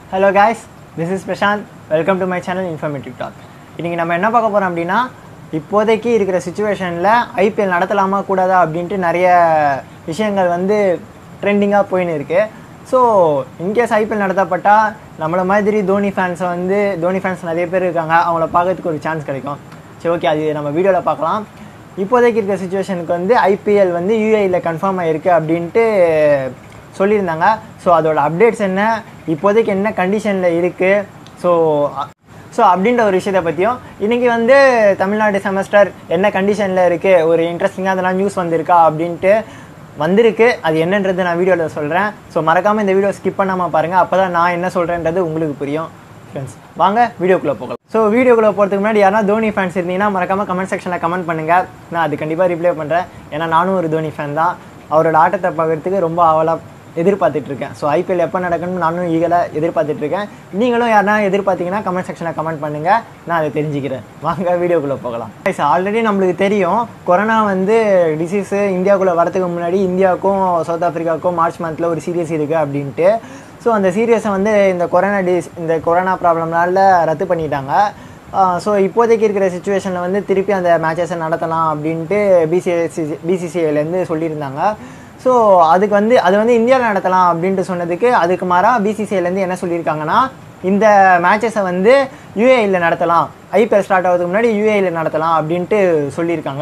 hello guys this is Prasanth welcome to my channel informative talk இன்றைக்கி நம்ம என்ன பார்க்க போகிறோம் அப்படின்னா இப்போதைக்கு இருக்கிற சுச்சுவேஷனில் ஐபிஎல் நடத்தலாமா கூடாதா அப்படின்ட்டு நிறைய விஷயங்கள் வந்து ட்ரெண்டிங்காக போயின்னு இருக்கு ஸோ இன்கேஸ் ஐபிஎல் நடத்தப்பட்டால் நம்மள மாதிரி தோனி ஃபேன்ஸை வந்து தோனி ஃபேன்ஸ் நிறைய பேர் இருக்காங்க அவங்கள பார்க்கறதுக்கு ஒரு சான்ஸ் கிடைக்கும் சரி ஓகே அது நம்ம வீடியோவில் பார்க்கலாம் இப்போதைக்கு இருக்கிற சுச்சுவேஷனுக்கு வந்து ஐபிஎல் வந்து யூஏயில் கன்ஃபார்ம் ஆகிருக்கு அப்படின்ட்டு சொல்லியிருந்தாங்க ஸோ அதோட அப்டேட்ஸ் என்ன இப்போதைக்கு என்ன கண்டிஷனில் இருக்குது ஸோ ஸோ அப்படின்ற ஒரு விஷயத்தை பற்றியும் இன்றைக்கி வந்து தமிழ்நாடு செமஸ்டர் என்ன கண்டிஷனில் இருக்குது ஒரு இன்ட்ரெஸ்டிங்காக அதெல்லாம் நியூஸ் வந்திருக்கா அப்படின்ட்டு வந்திருக்கு அது என்னன்றது நான் வீடியோவில் சொல்கிறேன் ஸோ மறக்காமல் இந்த வீடியோ ஸ்கிப் பண்ணாமல் பாருங்கள் அப்போ தான் நான் என்ன சொல்கிறேன்றது உங்களுக்கு புரியும் ஃப்ரெண்ட்ஸ் வாங்க வீடியோக்குள்ளே போகலாம் ஸோ வீடியோக்குள்ளே போகிறதுக்கு முன்னாடி யாரா தோனி ஃபேன்ஸ் இருந்தீங்கன்னா மறக்காமல் கமெண்ட் செக்ஷனில் கமெண்ட் பண்ணுங்கள் நான் அது கண்டிப்பாக ரிப்ளை பண்ணுறேன் ஏன்னா நானும் ஒரு தோனி ஃபேன் தான் அவரோட ஆட்டத்தை பார்க்கறதுக்கு ரொம்ப ஆவலாக எதிர்பார்த்துட்டு இருக்கேன் ஸோ ஐபிஎல் எப்போ நடக்கணும்னு நானும் ஈகலாக எதிர்பார்த்துட்டு இருக்கேன் நீங்களும் யாருனா எதிர்பார்த்தீங்கன்னா கமெண்ட் செக்ஷனில் கமெண்ட் பண்ணுங்கள் நான் அதை தெரிஞ்சுக்கிறேன் வாங்க வீடியோக்குள்ளே போகலாம் ஆல்ரெடி நம்மளுக்கு தெரியும் கொரோனா வந்து டிசீஸு இந்தியாவுக்குள்ளே வரதுக்கு முன்னாடி இந்தியாவுக்கும் சவுத் ஆஃப்ரிக்காவுக்கும் மார்ச் மந்தில் ஒரு சீரியஸ் இருக்குது அப்படின்ட்டு ஸோ அந்த சீரியஸை வந்து இந்த கொரோனா டிஸ் இந்த கொரோனா ப்ராப்ளம்னால ரத்து பண்ணிட்டாங்க ஸோ இப்போதைக்கு இருக்கிற சுச்சுவேஷனில் வந்து திருப்பி அந்த மேட்சஸை நடத்தலாம் அப்படின்ட்டு பிசிசி பிசிசிஐலேருந்து சொல்லியிருந்தாங்க ஸோ அதுக்கு வந்து அது வந்து இந்தியாவில் நடத்தலாம் அப்படின்ட்டு சொன்னதுக்கு அதுக்கு மாறாக பிசிசிஐலேருந்து என்ன சொல்லியிருக்காங்கன்னா இந்த மேட்சஸை வந்து யூஏயில் நடத்தலாம் ஐபிஎல் ஸ்டார்ட் ஆகிறதுக்கு முன்னாடி யூஏயில் நடத்தலாம் அப்படின்ட்டு சொல்லியிருக்காங்க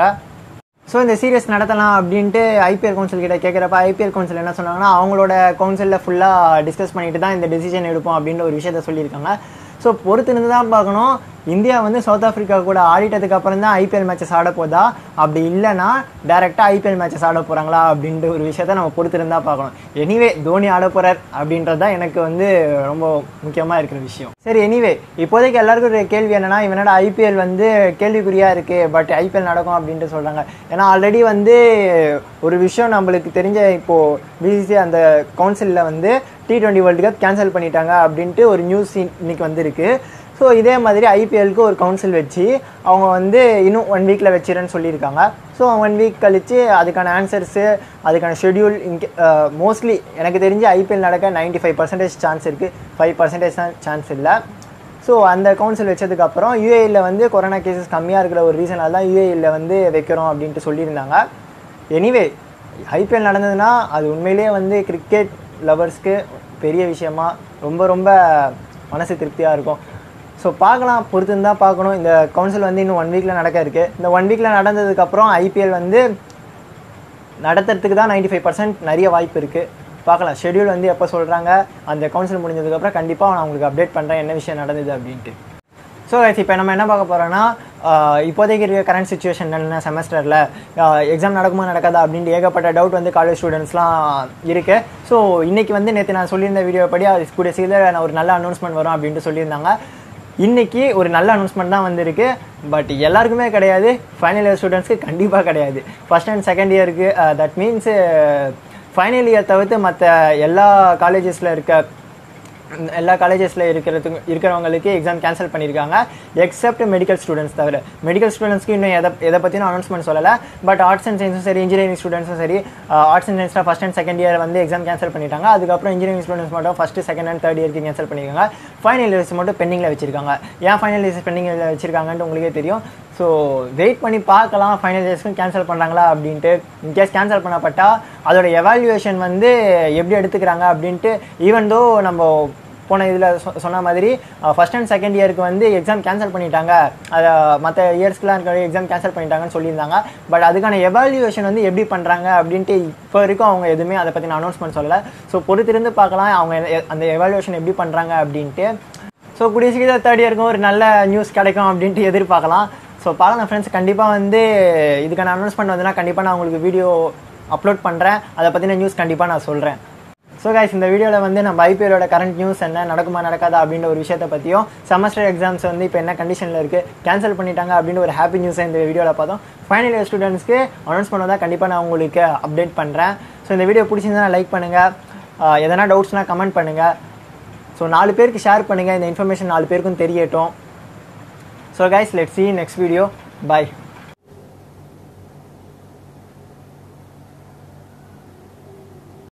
ஸோ இந்த சீரியஸ் நடத்தலாம் அப்படின்ட்டு ஐபிஎல் கவுன்சில் கிட்ட கேட்குறப்ப ஐபிஎல் கவுன்சில் என்ன சொன்னாங்கன்னா அவங்களோட கவுன்சிலில் ஃபுல்லாக டிஸ்கஸ் பண்ணிட்டு தான் இந்த டெசிஷன் எடுப்போம் அப்படின்ற ஒரு விஷயத்த சொல்லியிருக்காங்க ஸோ பொறுத்து இருந்து தான் பார்க்கணும் இந்தியா வந்து சவுத் ஆஃப்ரிக்கா கூட ஆடிட்டதுக்கு அப்புறம் தான் ஐபிஎல் மேட்சஸ் ஆட போதா அப்படி இல்லைன்னா டேரெக்டாக ஐபிஎல் மேட்சஸ் ஆட போகிறாங்களா அப்படின்ற ஒரு விஷயத்த நம்ம பொறுத்து இருந்தால் பார்க்கணும் எனிவே தோனி ஆட போகிறார் அப்படின்றது தான் எனக்கு வந்து ரொம்ப முக்கியமாக இருக்கிற விஷயம் சரி எனிவே இப்போதைக்கு எல்லாருக்கும் ஒரு கேள்வி என்னன்னா இவனோட ஐபிஎல் வந்து கேள்விக்குறியாக இருக்குது பட் ஐபிஎல் நடக்கும் அப்படின்ட்டு சொல்கிறாங்க ஏன்னா ஆல்ரெடி வந்து ஒரு விஷயம் நம்மளுக்கு தெரிஞ்ச இப்போது பிசிசி அந்த கவுன்சிலில் வந்து T twenty world cup cancel பண்ணிட்டாங்க அப்படின்ட்டு ஒரு நியூஸ் இன்னைக்கு வந்திருக்கு ஸோ இதே மாதிரி ஐபிஎல்க்கு ஒரு கவுன்சில் வச்சு அவங்க வந்து இன்னும் ஒன் வீக்கில் வச்சிரேன்னு சொல்லியிருக்காங்க ஸோ ஒன் வீக் கழித்து அதுக்கான ஆன்சர்ஸு அதுக்கான ஷெடியூல் இங்கே மோஸ்ட்லி எனக்கு தெரிஞ்சு ஐபிஎல் நடக்க நைன்டி ஃபைவ் பர்சன்டேஜ் சான்ஸ் இருக்குது ஃபைவ் பர்சன்டேஜ் தான் சான்ஸ் இல்லை ஸோ அந்த கவுன்சில் வச்சதுக்கப்புறம் யூஏயில் வந்து கொரோனா கேசஸ் கம்மியாக இருக்கிற ஒரு ரீசனால் தான் யூஏயில் வந்து வைக்கிறோம் அப்படின்ட்டு சொல்லியிருந்தாங்க எனிவே ஐபிஎல் நடந்ததுன்னா அது உண்மையிலேயே வந்து கிரிக்கெட் லவர்ஸ்க்கு பெரிய விஷயமா ரொம்ப ரொம்ப மனசு திருப்தியாக இருக்கும் ஸோ பார்க்கலாம் பொறுத்து தான் பார்க்கணும் இந்த கவுன்சில் வந்து இன்னும் ஒன் வீக்கில் நடக்க இருக்குது இந்த ஒன் வீக்கில் நடந்ததுக்கப்புறம் ஐபிஎல் வந்து நடத்துறதுக்கு தான் நைன்டி ஃபைவ் பர்சன்ட் நிறைய வாய்ப்பு இருக்குது பார்க்கலாம் ஷெடியூல் வந்து எப்போ சொல்கிறாங்க அந்த கவுன்சில் முடிஞ்சதுக்கப்புறம் கண்டிப்பாக நான் உங்களுக்கு அப்டேட் பண்ணுறேன் என்ன விஷயம் நடந்தது அப்படின்ட்டு ஸோ இப்போ நம்ம என்ன பார்க்க போகிறோன்னா இப்போதைக்கு இருக்க கரண்ட் சுச்சுவேஷன் என்ன செமஸ்டரில் எக்ஸாம் நடக்குமா நடக்காதா அப்படின்ட்டு ஏகப்பட்ட டவுட் வந்து காலேஜ் ஸ்டூடெண்ட்ஸ்லாம் இருக்குது ஸோ இன்றைக்கி வந்து நேற்று நான் சொல்லியிருந்த வீடியோ படி அது கூட சீக்கிரம் ஒரு நல்ல அனௌன்ஸ்மெண்ட் வரும் அப்படின்ட்டு சொல்லியிருந்தாங்க இன்றைக்கி ஒரு நல்ல அனௌன்ஸ்மெண்ட் தான் வந்திருக்கு பட் எல்லாருக்குமே கிடையாது ஃபைனல் இயர் ஸ்டூடெண்ட்ஸ்க்கு கண்டிப்பாக கிடையாது ஃபஸ்ட் அண்ட் செகண்ட் இயருக்கு தட் மீன்ஸு ஃபைனல் இயர் தவிர்த்து மற்ற எல்லா காலேஜஸில் இருக்க எல்லா காலேஜஸில் இருக்கிறதுக்கு இருக்கிறவங்களுக்கு எக்ஸாம் கேன்சல் பண்ணியிருக்காங்க எக்ஸப்ட் மெடிக்கல் ஸ்டூடெண்ட்ஸ் தவிர மெடிக்கல் ஸ்டூடெண்ட்ஸ்க்கு இன்னும் எதை எதை பற்றின அனௌன்ஸ்மெண்ட் சொல்லலை பட் ஆர்ட்ஸ் அண்ட் சயின்ஸும் சரி இன்ஜினியரிங் ஸ்டூடெண்ட்ஸும் சரி ஆர்ட்ஸ் அண்ட் சயின்ஸில் ஃபஸ்ட் அண்ட் செகண்ட் இயர் வந்து எக்ஸாம் கேன்சல் பண்ணிட்டாங்க அதுக்கப்புறம் இன்ஜினியரிங் ஸ்டூடெண்ட்ஸ் மட்டும் ஃபஸ்ட்டு செகண்ட் அண்ட் தேர்ட் இயருக்கு கேன்சல் பண்ணியிருக்காங்க ஃபைனல் இயர்ஸ் மட்டும் பெண்டிங்கில் வச்சிருக்காங்க ஏன் ஃபைனல் இயர்ஸ் பெண்டிங்கில் வச்சிருக்காங்கன்ட்டு உங்களுக்கே தெரியும் ஸோ வெயிட் பண்ணி பார்க்கலாம் ஃபைனல் இயர்ஸ்க்கும் கேன்சல் பண்ணுறாங்களா அப்படின்ட்டு இன்கேஸ் கேன்சல் பண்ணப்பட்டா அதோட எவாலுவேஷன் வந்து எப்படி எடுத்துக்கிறாங்க அப்படின்ட்டு ஈவன் தோ நம்ம போன இதில் சொன்ன மாதிரி ஃபஸ்ட் அண்ட் செகண்ட் இயருக்கு வந்து எக்ஸாம் கேன்சல் பண்ணிட்டாங்க அதை மற்ற இயர்ஸ்க்குலாம் இருக்கிற எக்ஸாம் கேன்சல் பண்ணிட்டாங்கன்னு சொல்லியிருந்தாங்க பட் அதுக்கான எவாலுவேஷன் வந்து எப்படி பண்ணுறாங்க அப்படின்ட்டு இப்போ வரைக்கும் அவங்க எதுவுமே அதை பற்றின அனௌன்ஸ்மெண்ட் சொல்லலை ஸோ பொறுத்திருந்து பார்க்கலாம் அவங்க அந்த எவாலுவேஷன் எப்படி பண்ணுறாங்க அப்படின்ட்டு ஸோ கூடிய சீக்கிரம் தேர்ட் இயருக்கும் ஒரு நல்ல நியூஸ் கிடைக்கும் அப்படின்ட்டு எதிர்பார்க்கலாம் ஸோ பார்க்கலாம் ஃப்ரெண்ட்ஸ் கண்டிப்பாக வந்து இதுக்கான அனௌன்ஸ்மெண்ட் வந்துன்னா கண்டிப்பாக நான் உங்களுக்கு வீடியோ அப்லோட் பண்ணுறேன் அதை பற்றின நியூஸ் கண்டிப்பாக நான் சொல்கிறேன் ஸோ கைஸ் இந்த வீடியோவில் வந்து நம்ம ஐபிஎலோட கரண்ட் நியூஸ் என்ன நடக்குமா நடக்காதா அப்படின்ற ஒரு விஷயத்தை பற்றியும் செமஸ்டர் எக்ஸாம்ஸ் வந்து இப்போ என்ன கண்டிஷனில் இருக்குது கேன்சல் பண்ணிட்டாங்க அப்படின்னு ஒரு ஹாப்பி நியூஸை இந்த வீடியோவில் பார்த்தோம் ஃபைனல் இயர் ஸ்டூடெண்ட்ஸ்க்கு அனௌன்ஸ் பண்ணதான் கண்டிப்பாக நான் உங்களுக்கு அப்டேட் பண்ணுறேன் ஸோ இந்த வீடியோ பிடிச்சிருந்தா லைக் பண்ணுங்கள் எதனா டவுட்ஸ்னால் கமெண்ட் பண்ணுங்கள் ஸோ நாலு பேருக்கு ஷேர் பண்ணுங்கள் இந்த இன்ஃபர்மேஷன் நாலு பேருக்கும் தெரியட்டும் so guys let see next video பாய்